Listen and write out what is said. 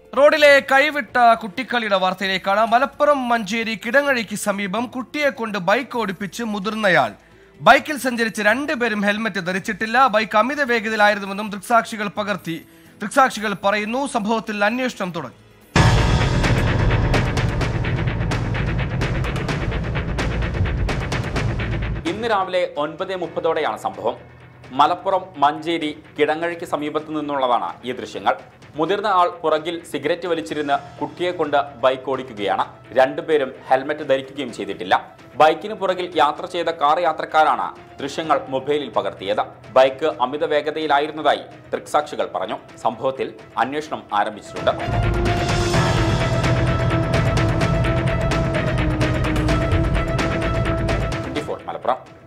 റോഡിലെ കൈവിട്ട കുട്ടിക്കളിയുടെ വാർത്തയിലേക്കാണ് മലപ്പുറം മഞ്ചേരി കിടങ്ങഴിക്ക് സമീപം കുട്ടിയെ കൊണ്ട് ബൈക്ക് ഓടിപ്പിച്ച് മുതിർന്നയാൾ ബൈക്കിൽ സഞ്ചരിച്ച് രണ്ടുപേരും ഹെൽമറ്റ് ധരിച്ചിട്ടില്ല ബൈക്ക് അമിത വേഗതയിലായിരുന്നുവെന്നും ദൃക്സാക്ഷികൾ പകർത്തി ദൃക്സാക്ഷികൾ പറയുന്നു സംഭവത്തിൽ അന്വേഷണം തുടങ്ങി ഇന്ന് രാവിലെ ഒൻപത് മുപ്പതോടെയാണ് സംഭവം മലപ്പുറം മഞ്ചേരി കിടങ്ങഴിക്ക് സമീപത്തു നിന്നുള്ളതാണ് ഈ ദൃശ്യങ്ങൾ മുതിർന്ന ആൾ പുറകിൽ സിഗരറ്റ് വലിച്ചിരുന്ന് കുട്ടിയെ കൊണ്ട് ബൈക്ക് ഓടിക്കുകയാണ് രണ്ടുപേരും ഹെൽമറ്റ് ധരിക്കുകയും ചെയ്തിട്ടില്ല ബൈക്കിന് പുറകിൽ യാത്ര ചെയ്ത കാർ യാത്രക്കാരാണ് ദൃശ്യങ്ങൾ മൊബൈലിൽ പകർത്തിയത് ബൈക്ക് അമിത വേഗതയിലായിരുന്നതായി ദൃക്സാക്ഷികൾ പറഞ്ഞു സംഭവത്തിൽ അന്വേഷണം ആരംഭിച്ചിട്ടുണ്ട് ട്വന്റി ഫോർ മലപ്പുറം